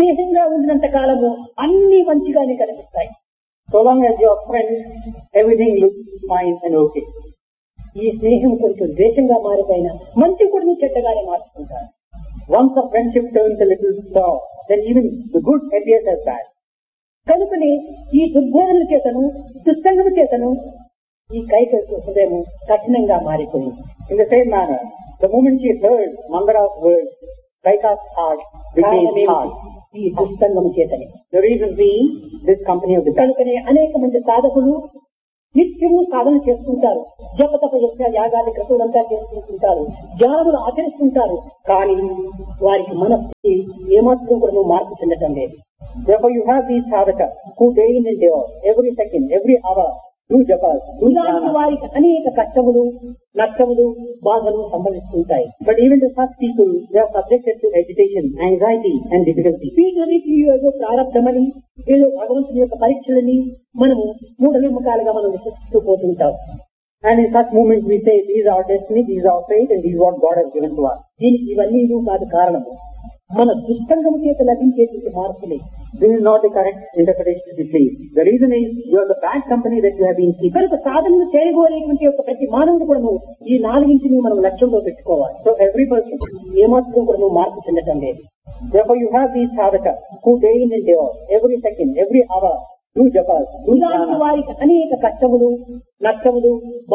స్నేహంగా ఉండినంత కాలము అన్ని మంచిగానే కనిపిస్తాయి So long as you're friends, everything looks fine and okay. ఈ స్నేహం కొంచెం ద్వేషంగా మారిపోయినా మంచి కూడా చెడ్డగానే మార్చుకుంటారు Once a friendship turns a little sour, then even the good appears as bad. కనుకనే ఈ దుర్బోధన చేతను దుస్సంగము చేతను ఈ కైకల్ప హృదయం కఠినంగా మారిపోయింది In the same manner, the moment she heard Mangala's words, Kaika's heart became కారణమేమిటి? hard. ఈ దుస్సంగము చేతని The reason being, this company of the devil. కనుకనే అనేక మంది సాధకులు నిత్యము సాధన చేస్తుంటారు జపతప యజ్ఞ యాగాది క్రతువులంతా చేసుకుంటుంటారు జ్ఞానములు ఆచరిస్తుంటారు కానీ వారికి మనస్సు ఏమాత్రం కూడా మార్పు చెందటం లేదు Therefore, you have these sadhakas who day in and day out, every second, every hour, do japas, do ఇలాంటి jnana. వారికి అనేక కష్టములు నష్టములు బాధలు సంభవిస్తుంటాయి But even to such people, they are subjected to agitation, anxiety, and difficulty. వీటన్నిటి ఏదో ప్రారంభమని ఏదో భగవంతుని యొక్క పరీక్షలని మనము మూఢనమ్మకాలుగా మనం విశ్వసిస్తూ పోతుంటాం And in such moments, we say, these are our destiny, these are our fate, and these are what God has given to us. దీనికి ఇవన్నీ కాదు కారణము మన దుష్టంగము చేత లభించేటువంటి మార్పులే This is not the correct interpretation to be pleased. The reason is, you are the bad company that you have been keeping. కనుక సాధనలు చేయబోయేటువంటి యొక్క ప్రతి మానవుడు కూడా ఈ నాలుగింటిని మనం లక్ష్యంలో పెట్టుకోవాలి So every person, ఏమాత్రం కూడా మార్పు చెందటం లేదు therefore you have these sadhakas who day in and day out, every second, every hour, do japas, do ఇలాంటి jnana. వారికి అనేక కష్టములు నష్టములు